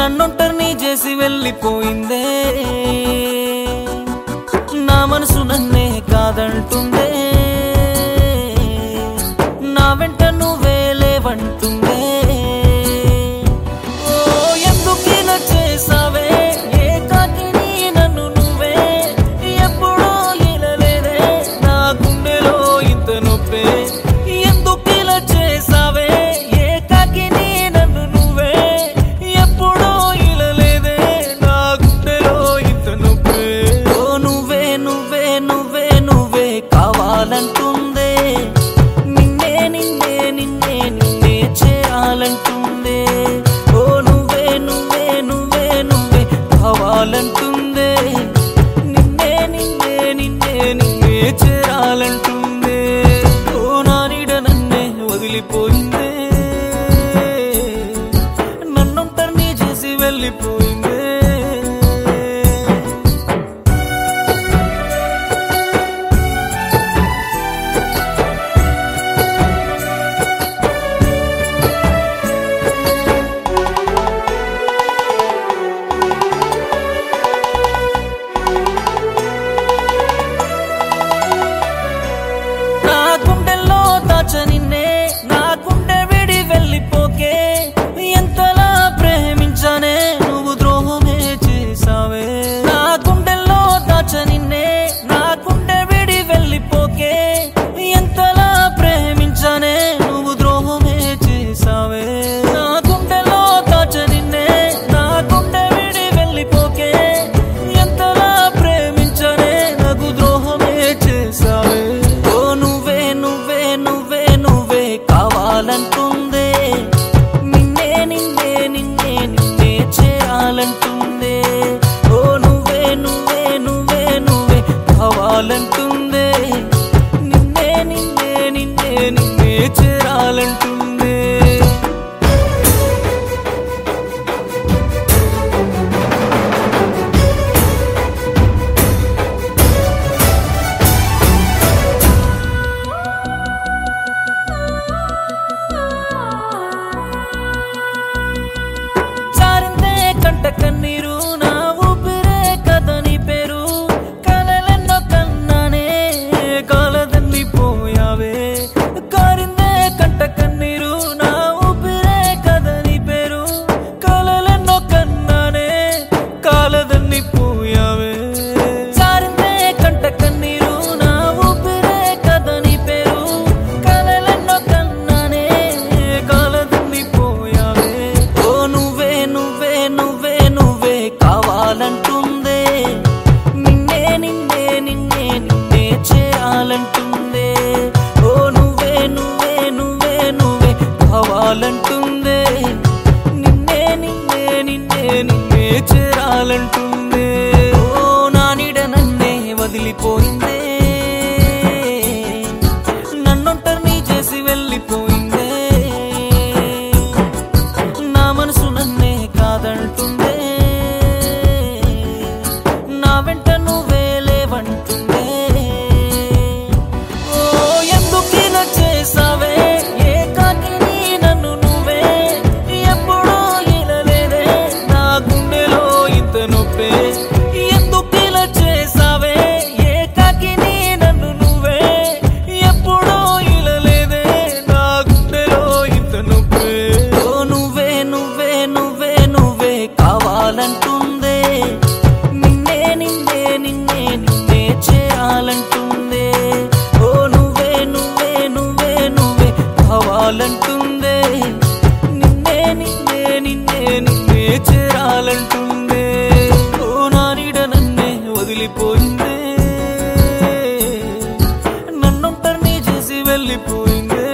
నన్నొంటరిని చేసి వెళ్ళిపోయిందే నా మనసు నన్నే కాదంటుందే నా వెంట నువ్వే లేవంటుందే ఓ ఎందుకు ఇలా చేసావే ఏకాకిని నన్ను నువ్వే ఎప్పుడో ఇలా లేదే నా గుండెలో ఇంత నొప్పే ఎందుకు ఇలా చేసావే ఏకాకిని నన్ను నువ్వే ఎప్పుడో ఇలా లేదే నా గుండెలో ఇంత నొప్పే ఓ నువ్వే నువ్వే నువ్వే నువ్వే కావాలంటుందే నిన్నే నిన్నే నిన్నే నిన్నే చేయాలంటుందే ఓ నువ్వే నువ్వే నువ్వే నువ్వే కావాలంటుందే నిన్నే నిన్నే నిన్నే నిన్నే చేయాలంటుందే ఓ నా నీడ నన్నే వదిలిపోయిందే నన్నొంటరిని చేసి వెళ్ళిపోయిందే నా గుండెల్లో దాచ నిన్నే నా గుండె విడి వెళ్ళిపోకే ఎంతలా ప్రేమించానే నువ్వు ద్రోహమే చేసావే నా గుండెల్లో దాచ నిన్నే నా గుండె విడి వెళ్ళిపోకే ఎంతలా ప్రేమించానే నువ్వు ద్రోహమే చేసావే నా గుండెలో దాచ నిన్నే నా గుండె విడి వెళ్ళిపోకే ఎంతలా ప్రేమించనే నాకు ద్రోహమే చేసావే ఓ నువ్వే నువ్వే నువ్వే నువ్వే కావాలంటుందే నిన్నే నిన్నే నిన్నే నిన్నే చేయాలంటుందే ఓ నువ్వే నువ్వే నువ్వే నువ్వే కావాలంటుందే నిన్నే నిన్నే నిన్నే నిన్నే చేయాలంటుందే జారిందే కంట కన్నీరు నా ఊపిరే కదని పేరు కలలెన్నో కన్నానే కాలదన్ని పోయావే కారిందే కంట కన్నీరు నా ఊపిరే కదని పేరు కలలెన్నో కన్నానే కాలదన్ని పోయావే జారిందే కంట కన్నీరు నా ఊపిరే కదని పేరు కలలెన్నో కన్నానే కాలదన్ని పోయావే ఓ నువ్వే నువ్వే నువ్వే నువ్వే కావాలంటుందే నిన్నే నిన్నే నిన్నే నిన్నే చేయాలంటుందే ఓ నువ్వే నువ్వే నువ్వే నువ్వే కావాలంటుందే నిన్నే నిన్నే నిన్నే నిన్నే చేయాలంటుందే ఓ నా నీడ నన్నే వదిలిపోయిందే నన్నొంటరిని చేసి వెళ్ళిపోయిందే నా మనసు నన్నే కాదంటుందే నా వెంట నువ్వే లేవంటుందే ఓ ఎందుకు ఇలా చేసావే ఏకాకిని నన్ను నువ్వే ఎప్పుడో ఇలా లేదే నా గుండెలో ఇంత నొప్పే ఎందుకు ఇలా చేసావే ఏకాకిని నన్ను నువ్వే ఎప్పుడో ఇలా లేదే నా గుండెలో ఇంత నొప్పే ఓ నువ్వే నువ్వే నువ్వే నువ్వే కావాలంటుందే నిన్నే నిన్నే నిన్నే నిన్నే చేయాలంటుందే ఓ నువ్వే నువ్వే నువ్వే నువ్వే కావాలంటుందే నిన్నే నిన్నే నిన్నే నిన్నే చేయాలంటుందే ఓ నా నీడ నన్నే వదిలిపోయిందే నన్నొంటరిని చేసి వెళ్ళిపోయిందే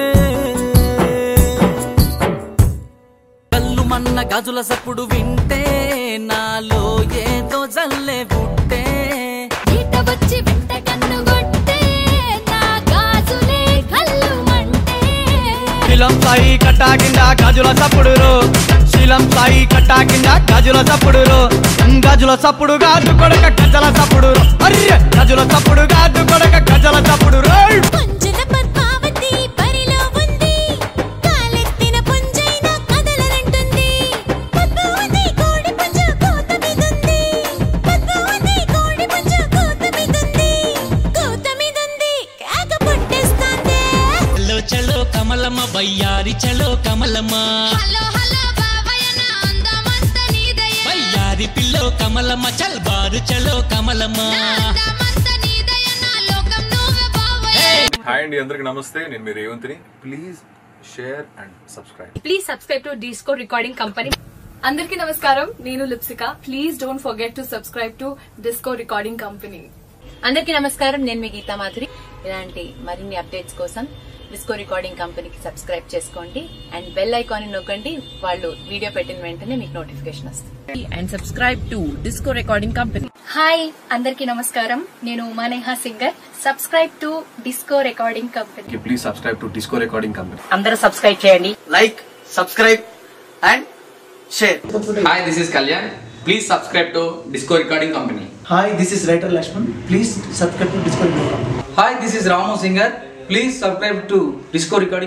కళ్ళు మన్న గాజుల సప్పుడు వింటే నాలో ఏదో జల్లే పుట్టే ఈట వచ్చి వెంట కన్ను కొట్టే నా గాజులే కళ్ళు మంటే శీలం సాయి కట్టా కింద గాజుల సప్పుడురు శీలం సాయి కట్టా కింద గాజుల సప్పుడురు గాజుల సప్పుడు గాజు కొడక గజల సప్పుడు అర్రె గజుల సప్పుడు గాజు కొడక గజల సప్పుడు రోయ్ పుంజన పద్మావతి పరిలో ఉంది కాలెత్తిన పుంజైన కదలనంటుంది పద్మావతి కోడి కమలమ్మ చల్ బారు చలో కమలమ్మ అందమంతా నీదయ నా లోకం నువ్వే బావయ్య హాయ్ అండి అందరికి నమస్తే నేను మీ రేవంత్ని please share and subscribe please subscribe to disco recording company అందరికీ నమస్కారం నేను Lipsika please don't forget to subscribe to disco recording company అందరికీ నమస్కారం నేను మీ గీతా మాధురి ఇలాంటి మరిన్ని అప్డేట్స్ కోసం డిస్కో రికార్డింగ్ కంపెనీకి సబ్స్క్రైబ్ చేసుకోండి అండ్ బెల్ ఐకాన్ నొక్కండి వాళ్ళు వీడియో పెట్టిన వెంటనే మీకు నోటిఫికేషన్ వస్తుంది and subscribe to disco recording company hi అందరికీ నమస్కారం నేను Umaneha singer subscribe to disco recording company please subscribe to disco recording company అందరూ సబ్స్క్రైబ్ చేయండి like, subscribe, and share. Hi, this is Kalyan. Please subscribe to Disco Recording Company. Hi, this is writer Lakshman. Please subscribe to Discord. Hi, this is Ramu Singer. Please subscribe to Disco Recording